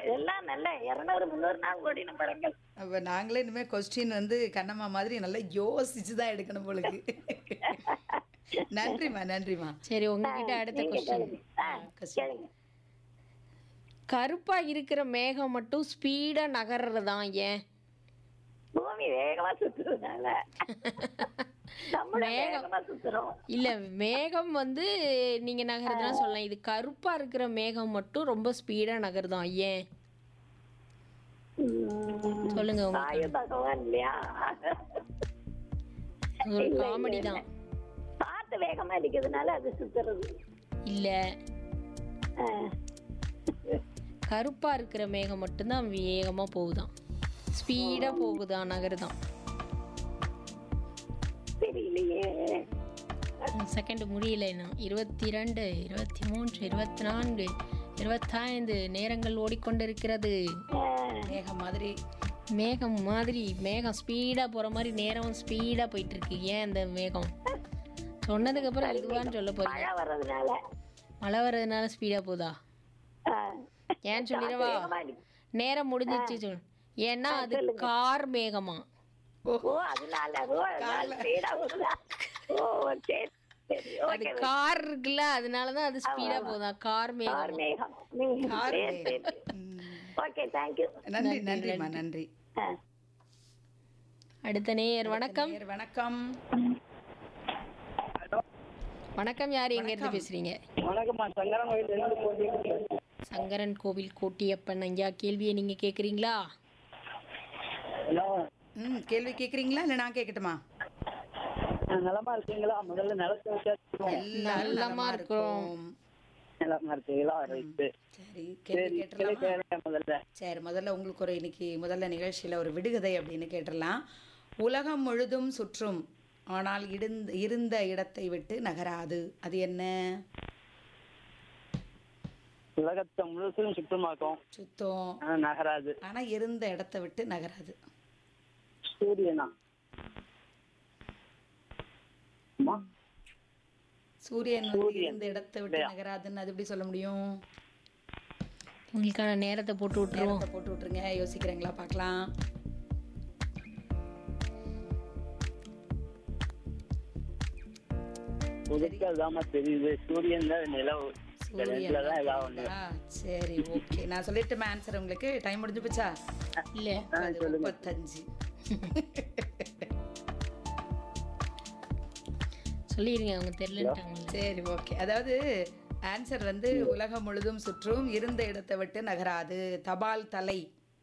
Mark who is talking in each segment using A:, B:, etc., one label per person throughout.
A: எல்லாம் நல்ல இருநூறு முந்நூறு நாள் ஓடின படங்கள்
B: அப்ப நாங்களே இனிமே கொஸ்டின் வந்து கண்ணம்மா மாதிரி நல்லா யோசிச்சு தான் எடுக்கணும் போலுக்கு நன்றிம்மா நன்றிம்மா
C: சரி உங்ககிட்ட அடுத்த
A: நீங்க
C: கொஸ்டின்
A: கேளுங்க. ஆ, கேளுங்க
C: கருப்பா இருக்கிற மேகம் மட்டும் ஸ்பீடா நகர்றதான் ஏன்
A: பூமி வேகமா சுத்துறதுனால நம்மள வேகமா சுத்துறோம்
C: இல்ல மேகம் வந்து நீங்க நகருதுன்னா சொல்லலாம் இது கருப்பா இருக்கிற மேகம் மட்டும் ரொம்ப ஸ்பீடா நகருதான் ஏன்
A: உம்,
C: சொல்லுங்க உங்க
A: வாயு பகவான் இல்லையா
C: ஒரு காமெடி தான்
A: காத்து வேகமா அடிக்கிறதுனால அது சுத்துறது
C: இல்ல
A: ஆ,
C: கருப்பா இருக்கிற மேகம் மட்டும்தான் வேகமா போகுதாம் ஸ்பீடா போகுதான் நகருதான்
A: தெரியலையே
C: செகண்ட் முடியல இன்னும் இருபத்தி ரெண்டு இருபத்தி மூன்று இருபத்தி நான்கு இருபத்தைந்து நேரங்கள் ஓடிக்கொண்டிருக்கிறது
A: ஆ,
B: மேகம் மாதிரி
C: மேகம் மாதிரி மேகம் ஸ்பீடா போற மாதிரி நேரம் ஸ்பீடா போயிட்டு இருக்கு ஏன் அந்த மேகம் சொன்னதுக்கு அப்புறம் இதுவான்னு சொல்ல போறீங்க
A: மழை வர்றதுனால
C: மழை வர்றதுனால ஸ்பீடா போதா
A: ஆ,
C: ஏன்னு சொல்லிடவா
A: வேகமா அடி-
C: நேரம் முடிஞ்சிச்சு சொல்லு ஏன்னா அது கார் மேகமா
A: ஓ அதனால ஓ அதனால speed ஆ வருதா? ஓ சரி சரி
C: அது
A: ஓகே
C: கார் இருக்குல்ல அதனாலதான் அது ஸ்பீடா போதா கார் மேகம்
A: மேகம் மேகம்
B: கார்
A: சரி சரி
B: ம்.
A: ஓகே தேங்க்யூ
B: நன்றி நன்றிம்மா நன்றி
C: அடுத்த நேயர் வணக்கம்
B: நேயர் வணக்கம்
C: வணக்கம் யார் எங்க இருந்து பேசுறீங்க
D: வணக்கம்மா சங்கரன் கோயில் இருந்து போட்டு
C: சங்கரன் கோவில் கோட்டியப்பன் ஐயா கேள்வியை நீங்க கேக்குறீங்களா
D: ஹலோ
B: ம் கேள்வி கேக்குறீங்களா இல்ல நான் கேட்கட்டுமா
D: நலமா இருக்கீங்களா முதல்ல நிலத்தை விசாரிச்சுக்கோங்க
B: எல்லாரும்
C: நலமா
B: நலமா
C: இருக்கிறோம்.
B: இருக்கோம்
D: நலமா இருக்கீங்களா ரைட்டு
B: சரி கேள்வி
D: சரி
B: கேட்டுடலாமா
D: கேளுங்க முதல்ல
B: சரி முதல்ல உங்களுக்கு ஒரு இன்னைக்கு முதல்ல நிகழ்ச்சியில் ஒரு விடுகதை அப்படின்னு கேட்டுடலாம் உலகம் முழுதும் சுற்றும் ஆனால் இடுந்த இருந்த இடத்தை விட்டு நகராது அது என்ன
D: உலகத்தை முழுசும் சுத்தமாக்கும்
B: சுத்தம்
D: ஆனா நகராது
B: ஆனா இருந்த இடத்தை விட்டு நகராது
D: சூரியனா அம்மா,
B: சூரியன் வந்து இருந்த இடத்தை விட்டு நகராதுன்னு அது எப்படி சொல்ல முடியும்
C: உங்களுக்கான நேரத்தை போட்டு விட்டுருவோம்
B: நேரத்தை போட்டு விட்டுருங்க யோசிக்கிறீங்களா பார்க்கலாம்
D: உதிக்காதாம்மா தெரியுது சூரியன் தான் நிலவு இந்த ரெண்டுல தான் ஏதாவது ஒண்ணு
B: ஆ, சரி ஓகே நான் சொல்லிட்டுமா ஆன்சர் உங்களுக்கு டைம் முடிஞ்சு போச்சா
C: இல்ல
B: அது முப்பத்தஞ்சு
C: சொல்லிருங்க அவங்க தெரியலன்ட்டாங்க
B: சரி ஓகே அதாவது ஆன்சர் வந்து உலகம் முழுதும் சுற்றும் இருந்த இடத்தை விட்டு நகராது தபால் தலை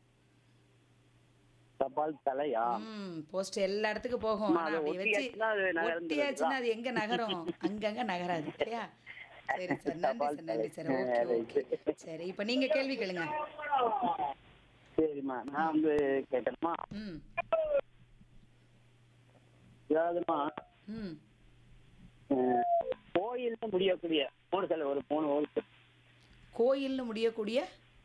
D: தபால் தலையா
B: ம் போஸ்ட் எல்லா இடத்துக்கும் போகும் ஆனா
D: அதை
B: அப்படி வச்சு
D: ஒட்டியாச்சுன்னா அது நகர்ந்துருதா?
B: ஒட்டியாச்சுன்னா அது எங்க நகரும் அங்கங்க நகராது இல்லையா சரி சார் நன்றி சார் நன்றி சார் ஓகே ஓகே சரி இப்போ நீங்க கேள்வி கேளுங்க
D: சரிம்மா நான் வந்து கேட்டேம்மா
B: ம்
D: அதாவதுமா
B: ம்
D: கோயில் முடியக்கூடிய மூணு சில ஒரு மூணு ஊருக்கு
B: கோயில்னு முடியக்கூடிய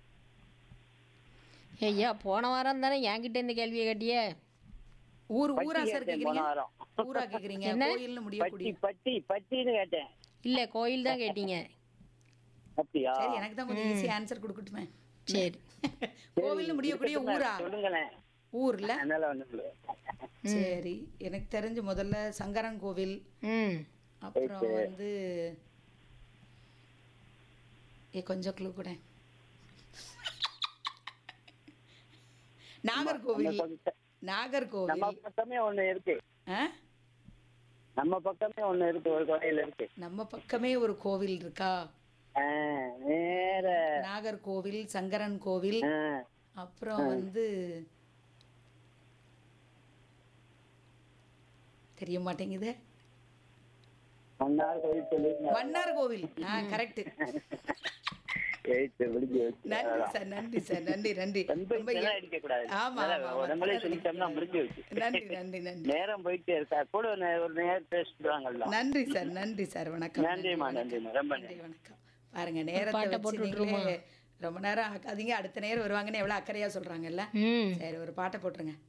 C: ஐயா போன வாரம் தானே என்கிட்ட இந்த கேள்வியை கேட்டியே
B: ஊர் ஊரா சார்
D: கேட்டேன் போன
B: கேக்குறீங்க
D: வாரம்.
B: ஊரா கேக்குறீங்க கோயில்னு
D: பட்டி
B: முடியக்கூடிய
D: பட்டி பட்டின்னு கேட்டேன்
C: இல்ல கோயில் தான் கேட்டீங்க
D: அப்படியா
B: சரி எனக்கு தான் கொஞ்சம் ஈஸி ஆன்சர் கொடுக்கட்டுமே
C: சரி
B: கோவில்னு முடியக்கூடிய ஊரா
D: சொல்லுங்களேன்
B: ஊர்ல
D: அதனால ஒண்ணு
B: சரி எனக்கு தெரிஞ்சு முதல்ல சங்கரன் கோவில்
C: ம்
B: அப்புறம் வந்து ஏ கொஞ்சம் க்ளூ கூட நாகர்கோவில்
D: நம்ம
B: நாகர்கோவில்
D: பக்கமே ஒண்ணு இருக்கு
B: ஆ?
D: நம்ம பக்கமே ஒண்ணு இருக்கு ஒரு கோயில் இருக்கு
B: நம்ம பக்கமே ஒரு கோவில் இருக்கா
D: ஆ, நேர
B: நாகர்கோவில் சங்கரன் கோவில்
D: ஆ,
B: அப்புறம் வந்து தெரிய மாட்டேங்குது
D: மன்னார் கோயில் சொல்லிருங்க
B: மன்னார் கோவில் ஆ கரெக்ட்
D: எயித்து முடிஞ்சு வச்சு
B: நன்றி சார் நன்றி சார் நன்றி நன்றி
D: ரொம்ப
B: ரொம்ப
D: இதெல்லாம் அடிக்க கூடாது
B: ஆமா ஆமா, ஆமா.
D: உடம்புலே சொல்லிட்டோம்னா முடிஞ்சு வச்சு
B: நன்றி நன்றி நன்றி
D: நேரம் போயிட்டே இருக்கா கூட ஒரு ஒரு நேரம் பேசிடுவாங்கல்ல
B: நன்றி சார் நன்றி சார் வணக்கம்
D: நன்றிம்மா நன்றிம்மா ரொம்ப நன்றி
B: நன்றி வணக்கம் பாருங்க நேரத்தை
C: பாட்டை
B: வச்சு நீங்களே ரொம்ப நேரம் ஆக்காதீங்க அடுத்த நேரம் வருவாங்கன்னு எவ்வளவு அக்கறையா சொல்றாங்கல்ல
C: ம்
B: சரி ஒரு பாட்டை போட்டுருங்க